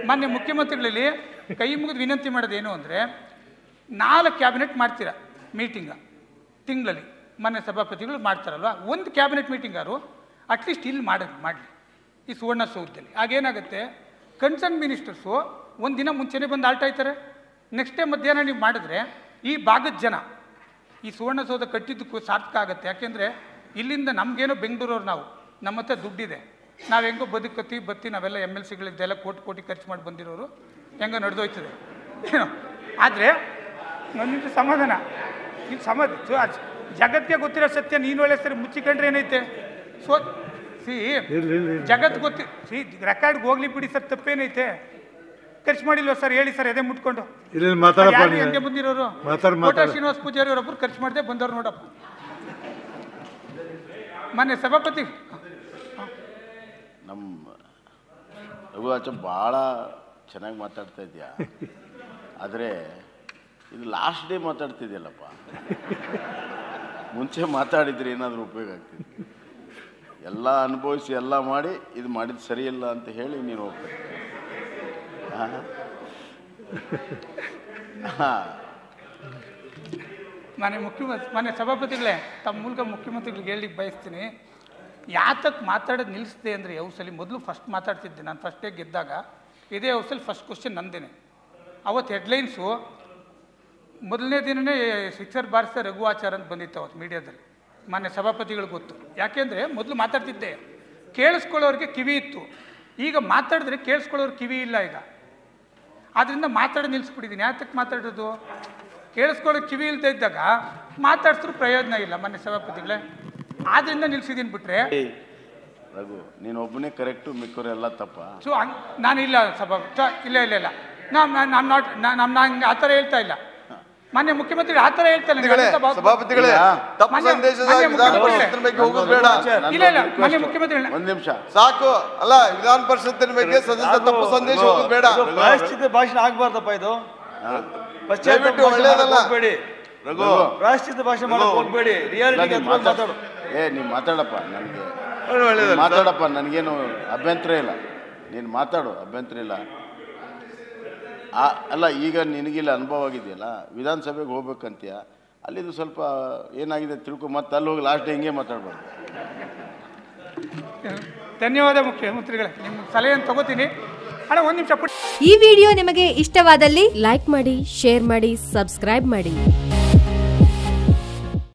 ಮಾನ್ಯ ಮುಖ್ಯಮಂತ್ರಿಗಳಲ್ಲಿ ಕೈ ಮುಗಿದು ವಿನಂತಿ ಮಾಡೋದೇನು ಅಂದರೆ ನಾಲ್ಕು ಕ್ಯಾಬಿನೆಟ್ ಮಾಡ್ತೀರಾ ಮೀಟಿಂಗ ತಿಂಗಳಲ್ಲಿ ಮಾನ್ಯ ಸಭಾಪತಿಗಳು ಮಾಡ್ತಾರಲ್ವ ಒಂದು ಕ್ಯಾಬಿನೆಟ್ ಮೀಟಿಂಗಾರು ಅಟ್ಲೀಸ್ಟ್ ಇಲ್ಲಿ ಮಾಡೋದು ಮಾಡಲಿ ಈ ಸುವರ್ಣಸೌಧದಲ್ಲಿ ಆಗೇನಾಗುತ್ತೆ ಕನ್ಸರ್ನ್ ಮಿನಿಸ್ಟರ್ಸು ಒಂದು ದಿನ ಮುಂಚೆನೇ ಬಂದು ಆಲ್ಟ್ ಆಯ್ತಾರೆ ನೆಕ್ಸ್ಟ್ ಡೇ ಮಧ್ಯಾಹ್ನ ನೀವು ಮಾಡಿದ್ರೆ ಈ ಭಾಗದ ಜನ ಈ ಸುವರ್ಣಸೌಧ ಕಟ್ಟಿದ್ದಕ್ಕೂ ಸಾರ್ಥಕ ಆಗುತ್ತೆ ಯಾಕೆಂದರೆ ಇಲ್ಲಿಂದ ನಮಗೇನೋ ಬೆಂಗಳೂರವ್ರು ನಾವು ನಮ್ಮ ಹತ್ರ ದುಡ್ಡಿದೆ ನಾವು ಹೆಂಗೋ ಬದುಕತ್ತಿ ಬತ್ತಿ ನಾವೆಲ್ಲ ಎಮ್ ಎಲ್ ಸಿಗಳಿದ್ದೆಲ್ಲ ಕೋಟಿ ಕೋಟಿ ಖರ್ಚು ಮಾಡಿ ಬಂದಿರೋರು ಹೆಂಗೋ ನಡೆದೋಯ್ತದೆ ಏನೋ ಆದರೆ ನನ್ನಿಂದ ಸಮಾಧಾನ ಇದು ಸಮಾಧಾನ ಸೊ ಅದ್ ಜಗತ್ತಿಗೆ ಗೊತ್ತಿರೋ ಸತ್ಯ ನೀನು ಒಳ್ಳೆ ಸರಿ ಮುಚ್ಚಿಕೊಂಡ್ರೆ ಏನೈತೆ ಸೊ ಸಿ ಜಗತ್ತು ಗೊತ್ತಿ ಸಿ ರೆಕಾರ್ಡ್ಗೆ ಹೋಗ್ಲಿ ಬಿಡಿ ಸರ್ ತಪ್ಪೇನೈತೆ ಖರ್ಚು ಮಾಡಿಲ್ವ ಸರ್ ಹೇಳಿ ಸರ್ ಎದೆ ಮುಟ್ಕೊಂಡು ಇಲ್ಲಿ ಮಾತಾಡಪ್ಪ ಯಾರು ನೀನು. ಹಂಗೆ ಬಂದಿರೋರು ಮಾತಾಡು, ಕೋಟ ಮಾತಾಡು. ಶ್ರೀನಿವಾಸ ಪೂಜಾರಿ ಅವರೊಬ್ಬರು ಖರ್ಚು ಮಾಡದೆ ಬಂದವ್ರು ನೋಡಪ್ಪ ಮೊನ್ನೆ ಸಭಾಪತಿ ನಮ್ಮ ರಘುವಾಚ ಭಾಳ ಚೆನ್ನಾಗಿ ಮಾತಾಡ್ತಾ ಇದೆಯಾ ಆದರೆ ಇದು ಲಾಸ್ಟ್ ಡೇ ಮಾತಾಡ್ತಿದ್ಯಲ್ಲಪ್ಪ ಮುಂಚೆ ಮಾತಾಡಿದ್ರೆ ಏನಾದರೂ ಉಪಯೋಗ ಆಗ್ತಿತ್ತು ಎಲ್ಲ ಅನುಭವಿಸಿ ಎಲ್ಲ ಮಾಡಿ ಇದು ಮಾಡಿದ್ದು ಸರಿಯಿಲ್ಲ ಅಂತ ಹೇಳಿ ನೀನು ಹೋಗ್ಬೇಕು ಹಾಂ ಮನೆ ಮುಖ್ಯಮಂತ್ರಿ ಮನೆ ಸಭಾಪತಿಗಳೇ ತಮ್ಮ ಮೂಲಕ ಮುಖ್ಯಮಂತ್ರಿಗಳಿಗೆ ಹೇಳಲಿಕ್ಕೆ ಬಯಸ್ತೀನಿ ಯಾತಕ್ಕೆ ಮಾತಾಡೋದು ನಿಲ್ಲಿಸಿದೆ ಅಂದರೆ ಹೌಸಲ್ಲಿ ಮೊದಲು ಫಸ್ಟ್ ಮಾತಾಡ್ತಿದ್ದೆ ನಾನು ಫಸ್ಟ್ ಡೇ ಗೆದ್ದಾಗ ಇದೇ ಹೌಸಲ್ಲಿ ಫಸ್ಟ್ ಕ್ವಶನ್ ನಂದೇನೆ ಅವತ್ತು ಹೆಡ್ಲೈನ್ಸು ಮೊದಲನೇ ದಿನನೇ ಸಿಕ್ಸರ್ ಬಾರಿಸಿದ ರಘುವಾಚಾರ ಅಂತ ಬಂದಿತ್ತು ಅವತ್ತು ಮೀಡಿಯಾದಲ್ಲಿ ಮಾನ್ಯ ಸಭಾಪತಿಗಳು ಗೊತ್ತು ಯಾಕೆಂದರೆ ಮೊದಲು ಮಾತಾಡ್ತಿದ್ದೆ ಕೇಳಿಸ್ಕೊಳ್ಳೋರಿಗೆ ಕಿವಿ ಇತ್ತು ಈಗ ಮಾತಾಡಿದ್ರೆ ಕೇಳಿಸ್ಕೊಳ್ಳೋರು ಕಿವಿ ಇಲ್ಲ ಈಗ ಆದ್ದರಿಂದ ಮಾತಾಡೋದು ನಿಲ್ಲಿಸ್ಬಿಟ್ಟಿದ್ದೀನಿ ಯಾತಕ್ಕೆ ಮಾತಾಡೋದು ಕೇಳಿಸ್ಕೊಳ್ಳೋ ಕಿವಿ ಇಲ್ಲದೆ ಇದ್ದಾಗ ಮಾತಾಡ್ಸಿದ್ರು ಪ್ರಯೋಜನ ಇಲ್ಲ ಮೊನ್ನೆ ಸಭಾಪತಿಗಳೇ ಆದ್ದರಿಂದ ನಿಲ್ಸಿದ್ದೀನಿ ಬಿಟ್ರೆ ಏಯ್, ರಘು ನೀನು ಒಬ್ಬನೇ ಕರೆಕ್ಟು ಮಿಕ್ಕವರೆಲ್ಲ ತಪ್ಪ ಸೊ ಹಂಗ್ ನಾನು ಇಲ್ಲ ಸಭಾ ಸ- ಇಲ್ಲ ಇಲ್ಲ ಇಲ್ಲ ನಾನು ನಾನು ನಾಟ್ ನಮ್ಮ ನಂಗೆ ಆ ಥರ ಹೇಳ್ತಾ ಇಲ್ಲ ಮಾನ್ಯ ಮುಖ್ಯಮಂತ್ರಿ ಆ ಥರ ಹೇಳ್ತಾ ಇಲ್ಲ ನಂಗೆ ಸಭಾಪತಿಗಳೇ, ಅಂತ ಭಾವ- ಸಭಾಪತಿಗಳೇ ಇಲ್ಲ. ತಪ್ಪು ಮಾನ್ಯ- ಸಂದೇಶದ ಮಾನ್ಯ ವಿಧಾನ ಮುಖ್ಯಮಂತ್ರಿ. ಪರಿಷತ್ತಿನ ಬಗ್ಗೆ ಹೋಗೋದು ಬೇಡ ಇಲ್ಲ, ಇಲ್ಲ, ಮಾನ್ಯ ಮುಖ್ಯಮಂತ್ರಿಗಳನ್ನ- ಒಂದು ನಿಮಿಷ ಸಾಕು ಅಲ್ಲ ವಿಧಾನ ಪರಿಷತ್ತಿನ ಬಗ್ಗೆ ಸದಸ್ಯ ತಪ್ಪು ಸಂದೇಶ ಹೋಗೋದು ಬೇಡ ಇದು ಪ್ರಾಯಶ್ಚಿತ್ತ ಭಾಷಣ ಆಗ್ಬಾರ್ದಪ್ಪ ಇದು ಪಶ್ಚಾತ್ತಾಪ ದಯವಿಟ್ಟು ಭಾಷಣ ಒಳ್ಳೇದಲ್ಲ. ಮಾಡಕ್ ಹೋಗ್ಬೇಡಿ ರಘು ಪ್ರಾಯಶ್ಚಿತ್ತ ಭಾಷೆ ಮಾಡಕ್ ಹೋಗ್ಬೇಡಿ ಇಲ್ಲ, ರಿಯಾಲಿಟಿ ನೀನ್ ಮಾತಾಡು ಏ ನೀನು ಮಾತಾಡಪ್ಪ ನನಗೆ ಒಳ್ಳೇದಲ್ಲ ಮಾತಾಡಪ್ಪ ನನಗೇನು ಅಭ್ಯಂತರ ಇಲ್ಲ ನೀನು ಮಾತಾಡು ಅಭ್ಯಂತರ ಇಲ್ಲ ಆ ಅಲ್ಲ ಈಗ ನಿನಗಿಲ್ಲ ಅನುಭವ ಆಗಿದೆಯಲ್ಲ ವಿಧಾನಸಭೆಗೆ ಹೋಗ್ಬೇಕಂತೀಯ ಅಲ್ಲಿದು ಸ್ವಲ್ಪ ಏನಾಗಿದೆ ತಿಳ್ಕೊ ಮತ್ತೆ ಅಲ್ಲಿ ಹೋಗಿ ಲಾಸ್ಟ್ ಹಿಂಗೆ ಮಾತಾಡ್ಬಾರ್ದು ಧನ್ಯವಾದ ಮುಖ್ಯಮಂತ್ರಿಗಳೇ ನಿಮ್ಮ ಸಲಹೆಯನ್ನು ತಗೋತೀನಿ ಅಣ್ಣ ಒಂದು ನಿಮಿಷ ಪುಟ್ಟ ಈ ವಿಡಿಯೋ ನಿಮಗೆ ಇಷ್ಟವಾದಲ್ಲಿ ಲೈಕ್ ಮಾಡಿ ಶೇರ್ ಮಾಡಿ ಸಬ್ಸ್ಕ್ರೈಬ್ ಮಾಡಿ